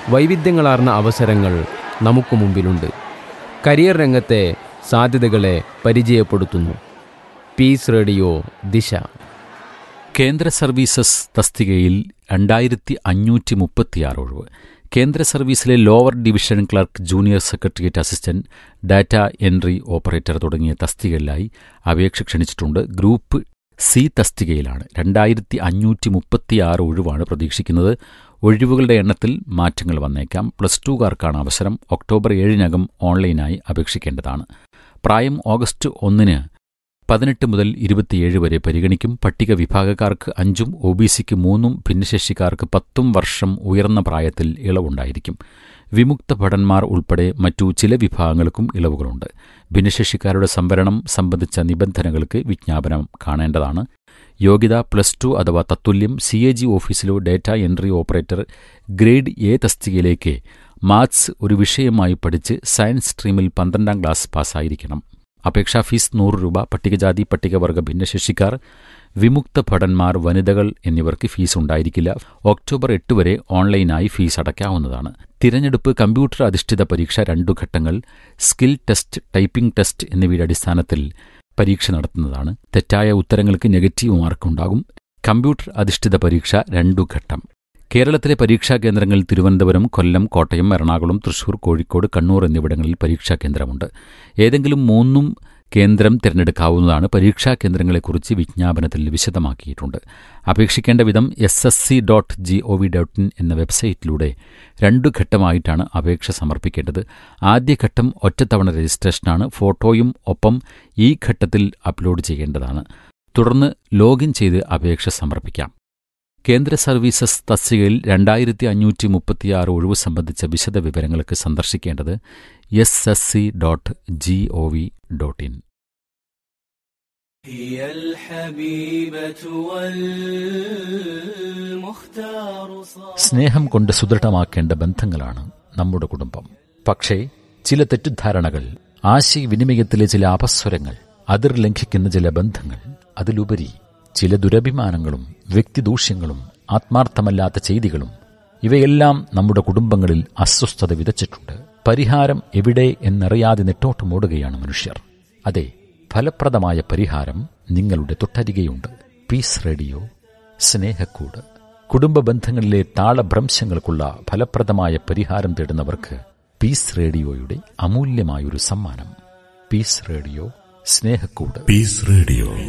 വൈവിധ്യങ്ങളാർന്ന അവസരങ്ങൾ നമുക്ക് മുമ്പിലുണ്ട് കരിയർ രംഗത്തെ സാധ്യതകളെ പരിചയപ്പെടുത്തുന്നു പീസ് റേഡിയോ ദിശ കേന്ദ്ര സർവീസസ് തസ്തികയിൽ രണ്ടായിരത്തി അഞ്ഞൂറ്റി മുപ്പത്തിയാറ് ഒഴിവ് കേന്ദ്ര സർവീസിലെ lower division clerk junior secretariat assistant data entry operator തുടങ്ങിയ തസ്തികകളിലായി അപേക്ഷ ക്ഷണിച്ചിട്ടുണ്ട് ഗ്രൂപ്പ് സി തസ്തികയിലാണ് രണ്ടായിരത്തി അഞ്ഞൂറ്റി മുപ്പത്തിയാറ് ഒഴിവാണ് പ്രതീക്ഷിക്കുന്നത് ഒഴിവുകളുടെ എണ്ണത്തിൽ മാറ്റങ്ങൾ വന്നേക്കാം പ്ലസ് ടുകാർക്കാണ് അവസരം ഒക്ടോബർ ഏഴിനകം ഓൺലൈനായി അപേക്ഷിക്കേണ്ടതാണ് പ്രായം ഓഗസ്റ്റ് ഒന്നിന് പതിനെട്ട് മുതൽ ഇരുപത്തിയേഴ് വരെ പരിഗണിക്കും പട്ടിക വിഭാഗക്കാർക്ക് അഞ്ചും ഒ ബി സിക്ക് മൂന്നും ഭിന്നശേഷിക്കാർക്ക് പത്തും വർഷം ഉയർന്ന പ്രായത്തിൽ ഇളവുണ്ടായിരിക്കും വിമുക്ത ഭടന്മാർ ഉൾപ്പെടെ മറ്റു ചില വിഭാഗങ്ങൾക്കും ഇളവുകളുണ്ട് ഭിന്നശേഷിക്കാരുടെ സംവരണം സംബന്ധിച്ച നിബന്ധനകൾക്ക് വിജ്ഞാപനം കാണേണ്ടതാണ് യോഗ്യത പ്ലസ് ടു അഥവാ തത്തുല്യം സി എ ജി ഓഫീസിലോ data entry operator grade A തസ്തികയിലേക്ക് മാത്സ് ഒരു വിഷയമായി പഠിച്ച് സയൻസ് സ്ട്രീമിൽ പന്ത്രണ്ടാം ക്ലാസ് പാസ്സായിരിക്കണം അപേക്ഷാ ഫീസ് നൂറ് രൂപ പട്ടികജാതി പട്ടികവർഗ ഭിന്നശേഷിക്കാർ വിമുക്ത ഭടന്മാർ വനിതകൾ എന്നിവർക്ക് ഫീസ് ഉണ്ടായിരിക്കില്ല ഒക്ടോബർ എട്ട് വരെ ഓൺലൈനായി ഫീസ് അടയ്ക്കാവുന്നതാണ് തിരഞ്ഞെടുപ്പ് കമ്പ്യൂട്ടർ അധിഷ്ഠിത പരീക്ഷ രണ്ടു ഘട്ടങ്ങൾ സ്കിൽ ടെസ്റ്റ് ടൈപ്പിംഗ് ടെസ്റ്റ് എന്നിവയുടെ അടിസ്ഥാനത്തിൽ പരീക്ഷ നടത്തുന്നതാണ് തെറ്റായ ഉത്തരങ്ങൾക്ക് നെഗറ്റീവ് മാർക്ക് ഉണ്ടാകും കമ്പ്യൂട്ടർ അധിഷ്ഠിത പരീക്ഷ രണ്ടു ഘട്ടം കേരളത്തിലെ പരീക്ഷാ കേന്ദ്രങ്ങൾ തിരുവനന്തപുരം കൊല്ലം കോട്ടയം എറണാകുളം തൃശൂർ കോഴിക്കോട് കണ്ണൂർ എന്നിവിടങ്ങളിൽ പരീക്ഷാ കേന്ദ്രമുണ്ട് ഏതെങ്കിലും മൂന്നും കേന്ദ്രം തിരഞ്ഞെടുക്കാവുന്നതാണ് പരീക്ഷാ കേന്ദ്രങ്ങളെക്കുറിച്ച് വിജ്ഞാപനത്തിൽ വിശദമാക്കിയിട്ടുണ്ട് അപേക്ഷിക്കേണ്ട വിധം S S C dot G O V dot in എന്ന വെബ്സൈറ്റിലൂടെ രണ്ടു ഘട്ടമായിട്ടാണ് അപേക്ഷ സമർപ്പിക്കേണ്ടത് ആദ്യഘട്ടം ഒറ്റത്തവണ രജിസ്ട്രേഷനാണ് ഫോട്ടോയും ഒപ്പം ഈ ഘട്ടത്തിൽ അപ്ലോഡ് ചെയ്യേണ്ടതാണ് തുടർന്ന് ലോഗിൻ ചെയ്ത് അപേക്ഷ സമർപ്പിക്കാം കേന്ദ്ര സർവീസസ് തസ്തികയിൽ രണ്ടായിരത്തി അഞ്ഞൂറ്റി മുപ്പത്തിയാറ് ഒഴിവ് സംബന്ധിച്ച വിശദ വിവരങ്ങൾക്ക് സന്ദർശിക്കേണ്ടത് S S C dot G O V dot in هي الحبيبة والمختار صار സ്നേഹം കൊണ്ട് സുദൃഢമാക്കേണ്ട ബന്ധങ്ങളാണ് നമ്മുടെ കുടുംബം പക്ഷേ ചില തെറ്റിദ്ധാരണകൾ ആശയവിനിമയത്തിലെ ചില അപസ്വരങ്ങൾ അതിർ ലംഘിക്കുന്ന ചില ബന്ധങ്ങൾ അതിലുപരി ചില ദുരഭിമാനങ്ങളും വ്യക്തിദൂഷ്യങ്ങളും ആത്മാർത്ഥമല്ലാത്ത ചെയ്തികളും ഇവയെല്ലാം നമ്മുടെ കുടുംബങ്ങളിൽ അസ്വസ്ഥത വിതച്ചിട്ടുണ്ട് പരിഹാരം എവിടെ എന്നറിയാതെ നെട്ടോട്ടമോടുകയാണ് മനുഷ്യർ അതെ ഫലപ്രദമായ പരിഹാരം നിങ്ങളുടെ തൊട്ടരികെയുണ്ട് പീസ് റേഡിയോ സ്നേഹക്കൂട് കുടുംബ ബന്ധങ്ങളിലെ താളഭ്രംശങ്ങൾക്കുള്ള ഫലപ്രദമായ പരിഹാരം തേടുന്നവർക്ക് പീസ് റേഡിയോയുടെ അമൂല്യമായൊരു സമ്മാനം പീസ് റേഡിയോ സ്നേഹക്കൂട് Peace Radio.